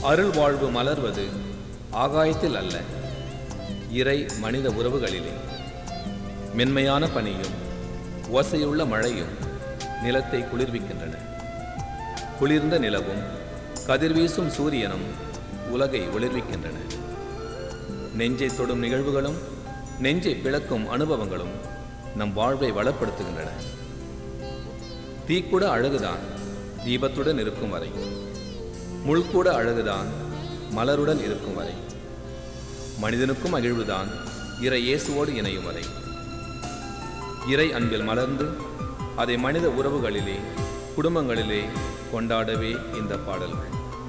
அருள் வாழ்வு மலர்வது ஆகாயத்தில் அல்ல இறை மனித உறவுகளிலே மென்மையான பனியும் ஓசையுள்ள மழையும் நிலத்தை குளிர்விக்கின்றன குளிர்ந்த நிலவும் கதிர்வீசும் சூரியனும் உலகை ஒளிர்விக்கின்றன நெஞ்சை தொடும் நிகழ்வுகளும் நெஞ்சை பிளக்கும் அனுபவங்களும் நம் வாழ்வை வளப்படுத்துகின்றன தீக்கூட அழகுதான் தீபத்துடன் இருக்கும் வரை முள்கூட அழகுதான் மலருடன் இருக்கும் வரை மனிதனுக்கும் மகிழ்வுதான் இறை இயேசுவோடு இணையும் வரை இறை அன்பில் மலர்ந்து அதை மனித உறவுகளிலே குடும்பங்களிலே கொண்டாடவே இந்த பாடல்கள்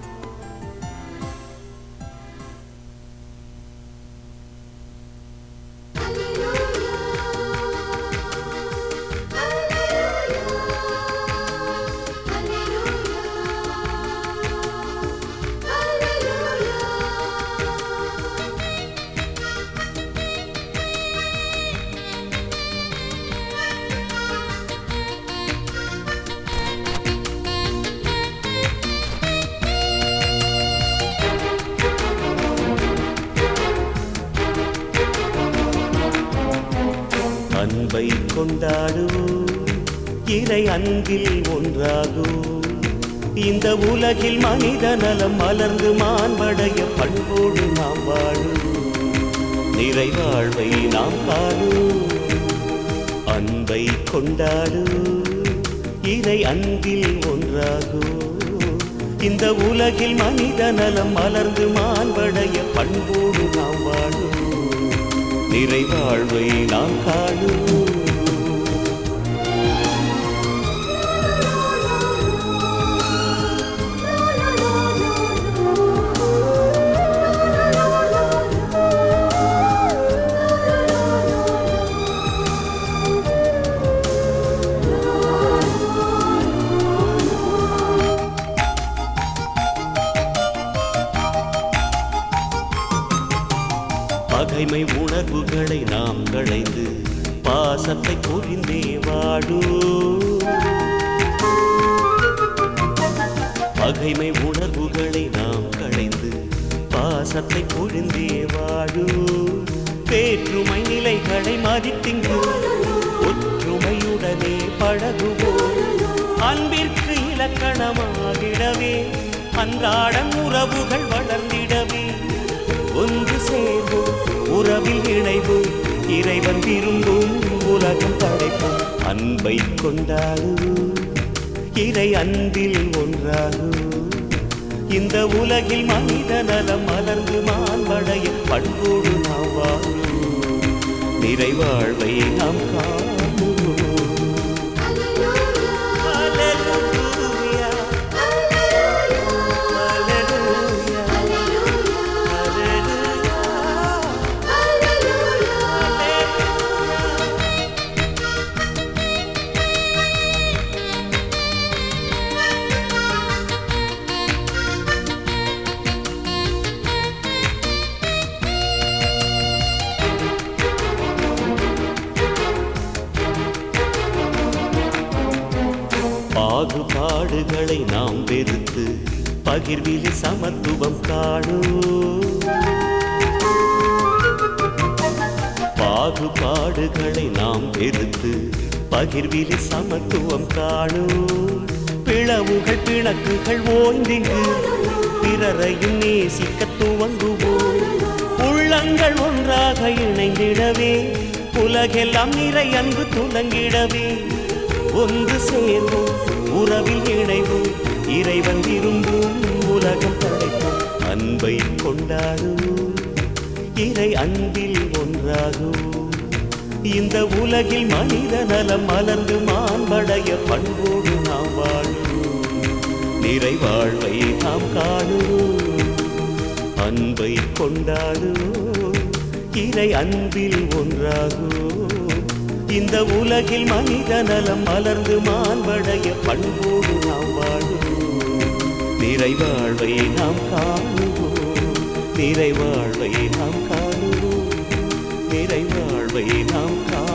அன்பை கொண்டாடுவோம் இறை அன்பில் ஒன்றாகுவோம் இந்த உலகில் மனித நலம் மலர்ந்து மாண்படைய பண்போடு நாம் வாழுவோம் நிறைவாழ்வை நாம் காணுவோம் அன்பை கொண்டாடுவோம் இறை அன்பில் ஒன்றாகுவோம் இந்த உலகில் மனித நலம் மலர்ந்து மாண்படைய பண்போடு நாம் வாழுவோம் நிறைவாழ்வை நாம் காணுவோம் பகைமை உணர்வுகளை நாம் களைந்து பாசத்தை பொழிந்தே வாழு பகைமை உணர்வுகளை நாம் களைந்து பாசத்தை பொழிந்தே வாழு வேற்றுமை நிலைகளை மதித்திங்கு ஒற்றுமையுடனே பழகுவோம் அன்பிற்கு இலக்கணமாகிடவே அன்றாடம் உறவுகள் வளர்ந்திடவே ஒன்று சேர்வோம் உறவில் இணைவோம் இறைவன் விரும்பும் உலகம் படைப்போம் அன்பை கொண்டாடுவோம் இறை அன்பில் ஒன்றாகுவோம் இந்த உலகில் மனித நலம் மலர்ந்து மாண்படைய பண்போடு நாம் வாழுவோம் நிறைவாழ்வை நாம் காணுவோம் Hallelujah, hallelujah, hallelujah. பாகுபாடுகளை நாம் வெறுத்து பகிர்வில் சமத்துவம் காணும் பாகுபாடுகளை நாம் வெறுத்து பகிர்வில் சமத்துவம் காணும் பிளவுகள் பிணக்குகள் ஓய்ந்திங்கு பிறரையும் நேசிக்க துவங்குவோம் உள்ளங்கள் ஒன்றாக இணைந்திடவே உலகெல்லாம் நிறை அன்பு துலங்கிடவே ஒன்று சேர்வோம் உறவில் இணைவோம் இறைவன் விரும்பும் உலகம் படைப்போம் அன்பை கொண்டாடுவோம் இறை அன்பில் ஒன்றாகுவோம் இந்த உலகில் மனித நலம் மலர்ந்து மாண்படைய பண்போடு நாம் வாழுவோம் நிறைவாழ்வை நாம் காணுவோம் அன்பை கொண்டாடுவோம் இறை அன்பில் ஒன்றாகுவோம் இந்த உலகில் மனித நலம் மலர்ந்து மாண்படைய பண்போடு நாம் வாழுவோம் நிறைவாழ்வை நாம் காணுவோம் நிறைவாழ்வை நாம் காணுவோம் நிறைவாழ்வை நாம் காணுவோம்